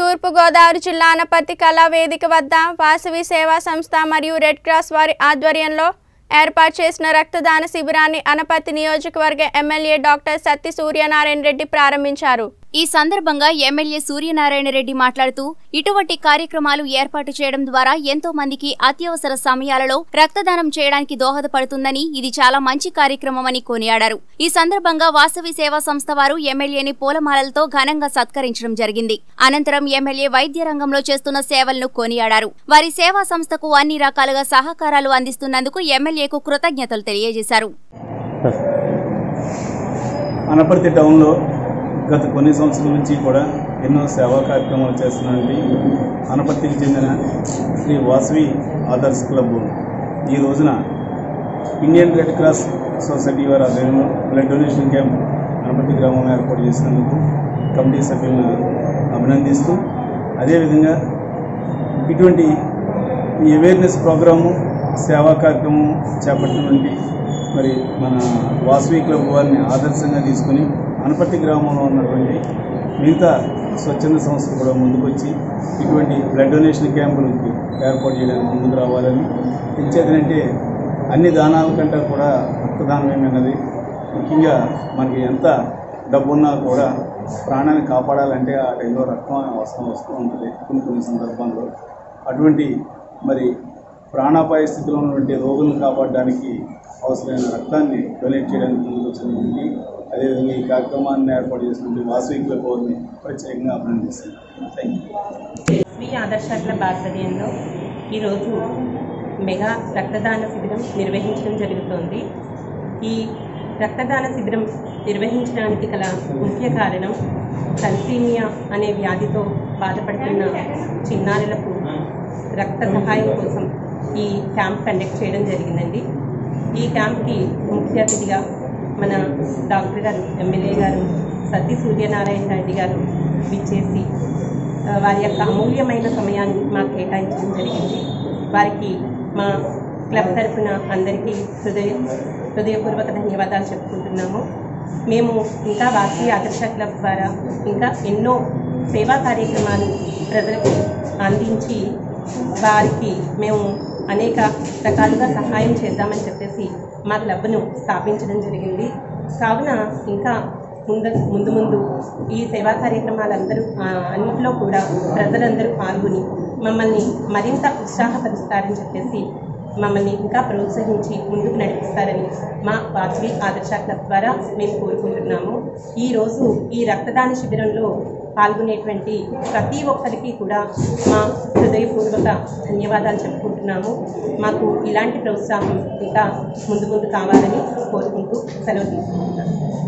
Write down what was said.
తూర్పుగోదావరి జిల్లా అనపర్తి కళా వేదిక వద్ద వాసవి సేవా సంస్థ మరియు రెడ్ క్రాస్ వారి ఆధ్వర్యంలో ఏర్పాటు చేసిన రక్తదాన శిబిరాన్ని అనపర్తి నియోజకవర్గ ఎమ్మెల్యే డాక్టర్ సత్తి సూర్యనారాయణ రెడ్డి ప్రారంభించారు ఈ సందర్భంగా ఎమ్మెల్యే సూర్యనారాయణ రెడ్డి మాట్లాడుతూ ఇటువంటి కార్యక్రమాలు ఏర్పాటు చేయడం ద్వారా ఎంతో మందికి అత్యవసర సమయాలలో రక్తదానం చేయడానికి దోహదపడుతుందని ఇది చాలా మంచి కార్యక్రమమని కొనియాడారు ఈ సందర్భంగా వాసవి సేవా సంస్థ వారు ఎమ్మెల్యేని పూలమాలలతో ఘనంగా సత్కరించడం జరిగింది అనంతరం ఎమ్మెల్యే వైద్య రంగంలో చేస్తున్న సేవలను కొనియాడారు వారి సేవా సంస్థకు అన్ని రకాలుగా సహకారాలు అందిస్తున్నందుకు ఎమ్మెల్యేకు కృతజ్ఞతలు తెలియజేశారు అనపర్తి టౌన్లో గత కొన్ని సంవత్సరాల నుంచి కూడా ఎన్నో సేవా కార్యక్రమాలు చేస్తున్నటువంటి అనపర్తికి చెందిన శ్రీ వాసవి ఆదర్శ్ క్లబ్ ఈ రోజున ఇండియన్ రెడ్ క్రాస్ సొసైటీ వారి ఆధ్వర్యంలో బ్లడ్ డొనేషన్ క్యాంప్ అనపర్తి గ్రామంలో ఏర్పాటు చేసినందుకు కమిటీ సభ్యులను అభినందిస్తూ అదేవిధంగా ఇటువంటి ఈ అవేర్నెస్ ప్రోగ్రాము సేవా కార్యక్రమం చేపట్టినటువంటి మరి మన వాసవి క్లబ్ వారిని ఆదర్శంగా తీసుకుని అనపర్తి గ్రామంలో ఉన్నటువంటి మిగతా స్వచ్ఛంద సంస్థలు కూడా ముందుకొచ్చి ఇటువంటి బ్లడ్ డొనేషన్ క్యాంపులకి ఏర్పాటు చేయడానికి ముందుకు రావాలని ఇచ్చేదంటే అన్ని దానాల కంటే కూడా రక్తదానం అన్నది ముఖ్యంగా మనకి ఎంత డబ్బున్నా కూడా ప్రాణాన్ని కాపాడాలంటే ఆ టైంలో రక్తం అవసరం వస్తూ ఉంటుంది కొన్ని కొన్ని సందర్భాల్లో అటువంటి మరి ప్రాణాపాయ స్థితిలో ఉన్నటువంటి రోగులను కాపాడడానికి అవసరమైన రక్తాన్ని డొనేట్ చేయడానికి ముందుకు వచ్చినటువంటి అదేవిధంగా ఈ కార్యక్రమాన్ని ఏర్పాటు చేసినటువంటి వాసవి క్లబ్ వారిని ప్రత్యేకంగా అభినందిస్తున్నాను థ్యాంక్ యూ శ్రీ ఆదర్శ క్లబ్ ఆధ్వర్యంలో ఈరోజు మెగా రక్తదాన శిబిరం నిర్వహించడం జరుగుతోంది ఈ రక్తదాన శిబిరం నిర్వహించడానికి గల ముఖ్య కారణం తల్సీమియా అనే వ్యాధితో బాధపడుతున్న చిన్నారులకు రక్త సహాయం కోసం ఈ క్యాంప్ కండక్ట్ చేయడం జరిగిందండి ఈ క్యాంప్కి ముఖ్య అతిథిగా మన డాక్టర్ గారు ఎమ్మెల్యే గారు సతీ సూర్యనారాయణ రెడ్డి గారు విచ్చేసి ఆ, వారి యొక్క అమూల్యమైన సమయాన్ని మాకు కేటాయించడం జరిగింది వారికి మా క్లబ్ తరఫున అందరికీ హృదయ హృదయపూర్వక ధన్యవాదాలు చెప్పుకుంటున్నాము మేము ఇంకా వాసీ ఆదర్శ క్లబ్ ద్వారా ఇంకా ఎన్నో సేవా కార్యక్రమాలు ప్రజలకు అందించి వారికి మేము అనేక రకాలుగా సహాయం చేద్దామని చెప్పేసి మా క్లబ్ను స్థాపించడం జరిగింది కావున ఇంకా ముందు ముందు ముందు ఈ సేవా కార్యక్రమాలందరూ ఆ, అన్నింటిలో కూడా ప్రజలందరూ పాల్గొని మమ్మల్ని మరింత ఉత్సాహపరుస్తారని చెప్పేసి మమ్మల్ని ఇంకా ప్రోత్సహించి ముందుకు నడిపిస్తారని మా వాసవి ఆదర్శ క్లబ్ ద్వారా మేము కోరుకుంటున్నాము ఈరోజు ఈ రక్తదాన శిబిరంలో పాల్గొనేటువంటి ప్రతి ఒక్కరికి కూడా మా హృదయపూర్వక ధన్యవాదాలు చెప్పుకుంటున్నాము మాకు ఇలాంటి ప్రోత్సాహం ఇంకా ముందు ముందు కావాలని కోరుకుంటూ సెలవు తీసుకుంటున్నాను